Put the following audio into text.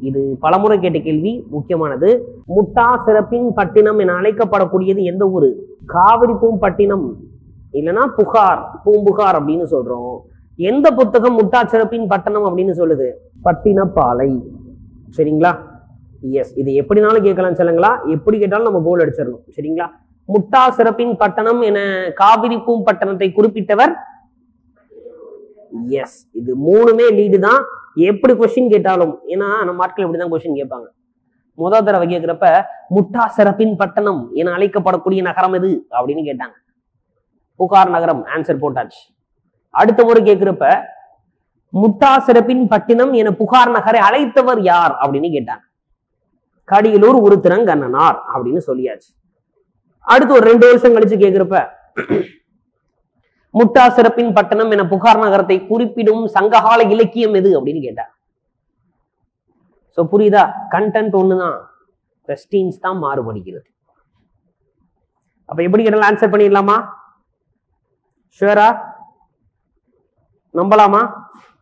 இது பலமுறை கேட்ட கேள்வி முக்கியமானது முட்டா சிறப்பின் பட்டினம் என அழைக்கப்படக்கூடியது எந்த ஊரு காவிரி பூம்பட்டினம் இல்லைன்னா புகார் பூம்புகார் அப்படின்னு சொல்றோம் எந்த புத்தகம் முட்டா சிறப்பின் பட்டணம் அப்படின்னு சொல்லுது பட்டினப்பாலை சரிங்களா எஸ் இது எப்படினாலும் கேட்கலாம் சொல்லுங்களா எப்படி கேட்டாலும் நம்ம கோல் அடிச்சிடணும் சரிங்களா முட்டா சிறப்பின் பட்டணம் என காவிரி பூம்பட்டணத்தை குறிப்பிட்டவர் எஸ் இது மூணுமே லீடு தான் எப்படி கொஸ்டின் கேட்டாலும் ஏன்னா நம்ம ஆட்கள் இப்படிதான் கொஸ்டின் கேட்பாங்க முதல் தடவை கேட்கிறப்ப முட்டா சிறப்பின் பட்டணம் என அழைக்கப்படக்கூடிய நகரம் எது அப்படின்னு கேட்டாங்க புகார் நகரம் ஆன்சர் போட்டாச்சு அடுத்த முறை கேட்கிறப்ப முட்டா சிறப்பின் பட்டினம் என புகார் நகரை அழைத்தவர் யார் அப்படின்னு கேட்டாங்க கடியலூர் உருத்திரங்கண்ணனார் அப்படின்னு சொல்லியாச்சு அடுத்து ஒரு ரெண்டு வருஷம் கழிச்சு கேட்கிறப்ப முட்டா சிறப்பின் பட்டணம் என புகார் நகரத்தை குறிப்பிடும் சங்ககால இலக்கியம் எது அப்படின்னு கேட்டார் சோ புரியுதா கண்டென்ட் ஒண்ணுதான் கொஸ்டின்ஸ் தான் மாறுபடுகிறது அப்ப எப்படி கேட்டாலும் ஆன்சர் பண்ணிடலாமா ஷுவரா நம்பலாமா